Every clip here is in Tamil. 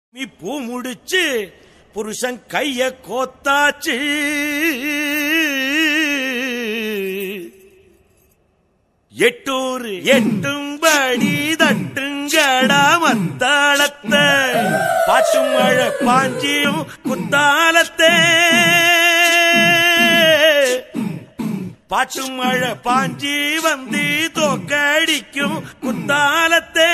நீ பூ முடிச்சு புருஷன் கைய கோத்தாச்சு எட்டூர் எட்டும்படி தட்டுங்கடா மத்தாளத்தை பாட்டு மழை பாஞ்சியும் குத்தாலத்தே பாட்டு மழை பாஞ்சி வந்து தோக்கடிக்கும் குத்தாலத்தே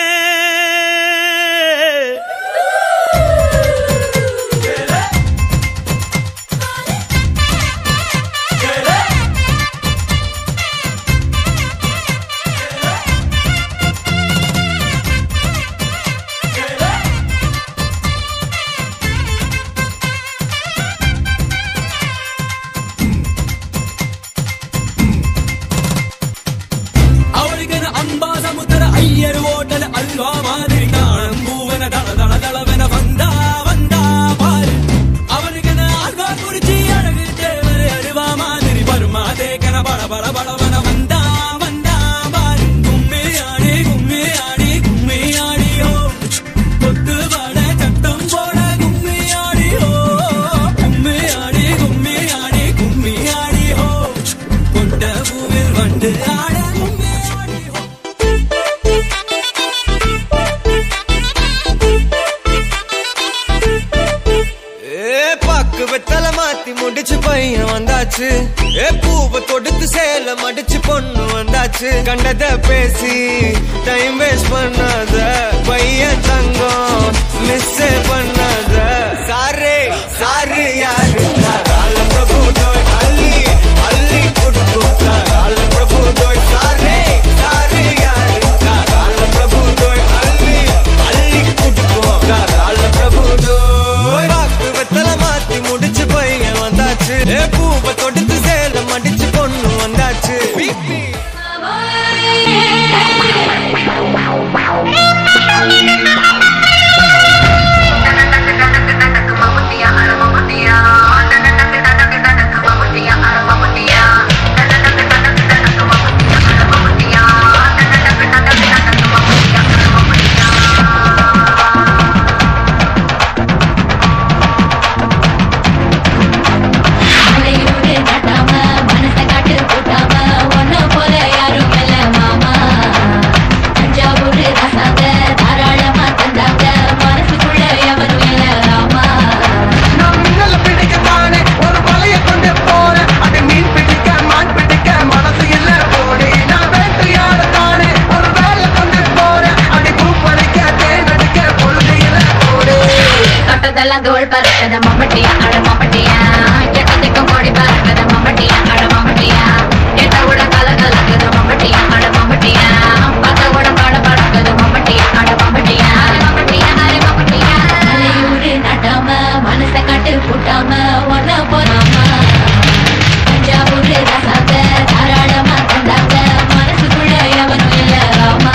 ಅವಳಿಗನ ಅಂಬಾ ಸಮುದ್ರ ಅಯ್ಯರು ಓಟಲ ಅಲ್ವಾ ಮಾದಿರಿ ಕಾಣಂಬೂವನ ದಳ ದಳ ದಳವನ ಬಂದ ಬಂದ பாரு அவனுக்கன ஆல்வா குறிச்சி அழகு தேவரை அருவா மாதிரி வருமா தேக்கன பட பட படவன வந்தா வந்தா பாரு கும்மி ஆடி கும்மி ஆடி கும்மி ஆடியோ கொத்து வட சட்டம் போட கும்மி ஆடியோ கும்மி ஆடி கும்மி ஆடி கும்மி ஆடியோ கொண்ட பூவில் வண்டு ஆட கும்மி ஆடியோ ஏ பாக்கு வெத்தல மாத்தி முடிச்சு பையன் வந்தாச்சு ஏ பூவை தொடுத்து சேல மடிச்சு பொண்ணு வந்தாச்சு கண்டத பேசி டைம் வேஸ்ட் பண்ணாத பையன் தங்கம் மிஸ் பண்ணாத சாரே சாரு யாரு கால பிரபு தோய் அள்ளி அள்ளி கொடுக்கும் கால பிரபு தோய் சாரே சாரு யாரு கால பிரபு தோய் அள்ளி அள்ளி கொடுக்கும் கால பிரபு தோய் பாக்கு வெத்தல மாத்தி முடிச்சு பையன் வந்தாச்சு ஏ பூவை தொடுத்து சேல மடிச்சு பொண்ணு வந்தாச்சு அலையூரு நாட்டாம, மனசை காட்டு பூட்டாம, உன்னை போல யாரும் இல்ல மாமா. தஞ்சாவூரு ராசாங்க, தாராளமா தந்தாங்க, மனசுக்குள்ள எவரும் இல்ல ராமா. நான் மின்னல பிடிக்கத்தானே ஒரு வலைய கொண்டு போறேன் அது மீன் பிடிக்க மான் பிடிக்க மனசு இல்ல போடி நான் வேட்டையாடத்தானே ஒரு வேலை கொண்டு போறேன் அது பூ பறிக்க தேன் அடிக்க பொழுது இல்ல போடி தொட்டதெல்லாம் தோள் பறக்கத மம்மட்டியா அட மம்மட்டியா கெட்டதுக்கும் கோடி பறக்கத மம்மட்டியா அட மம்மட்டியா கெட்ட கூட கல கலக்குது மம்மட்டியா அட மம்மட்டியா பத்த கூட பாட பறக்குது மம்மட்டியா அட மம்மட்டியா அட மம்மட்டியா அட மம்மட்டியா அலையூரு நட்டாம மனசை கட்டு பூட்டாம ஒன்ன போறாம தஞ்சாவூரு ரசாங்க தாராளமா தந்தாங்க மனசுக்குள்ள எவனும் இல்ல ராமா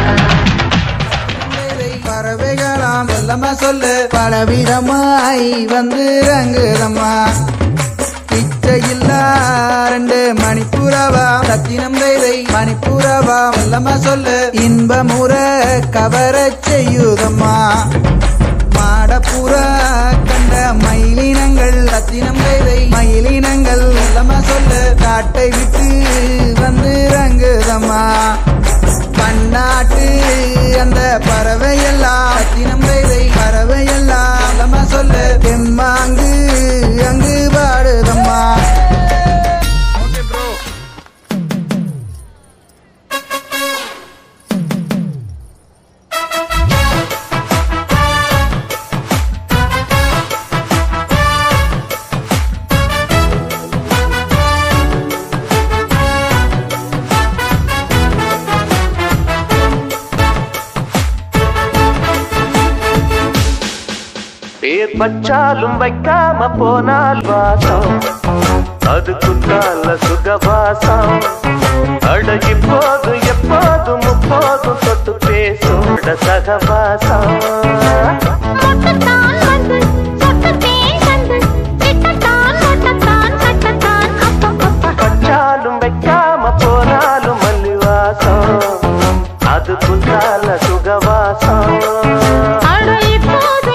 பறவைகளாம் செல்லம்மா சொல்லு பலவிதமாய் வந்து ரங்குதம்மா பிச்சையில்லா ரெண்டு மணிப்புறவா ரத்தினம் வேலை மணிப்புறவா செல்லம்மா சொல்லு இன்பமுற கவரச் செய்யுதம்மா மாடப்புற கண்ட மயிலினங்கள் ரத்தினம் வேலை மயிலினங்கள் செல்லம்மா சொல்லு காட்டை விட்டு வந்து ரங்குதம்மா பன்னாட்டு அந்த பறவை எல்லாம் ரத்தினம் வேலை பறவை எல்லாம் நம்ம சொல்ல தெம்மாங்கு அங்கு பாடுதம்மா பேர் வச்சாலும் வைக்காம போனால் வாசம் அது குத்தால சுகவாசம் அட இப்போது எப்போதும் முப்போதும் தொட்டு பேசும் அட சகவாசம் மொட்டத்தான் வந்து சொட்டத்தேன் வந்து கிட்டத்தான் மொட்டத்தான் கட்டத்தான் அப்பா அப்பா வச்சாலும் வைக்காம போனாலும் மல்லி வாசம் அது குத்தால சுகவாசம் அட இப்போது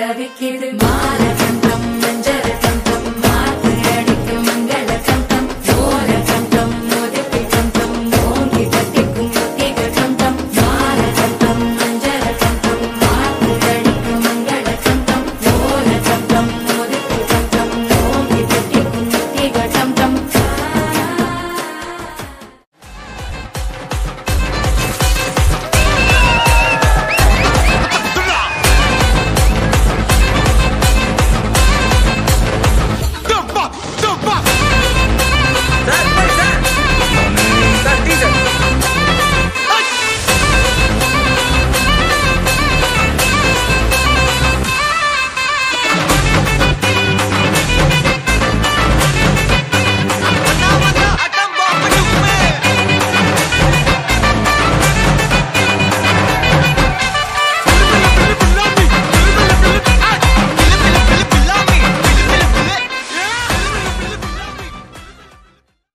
தவிக்குது மா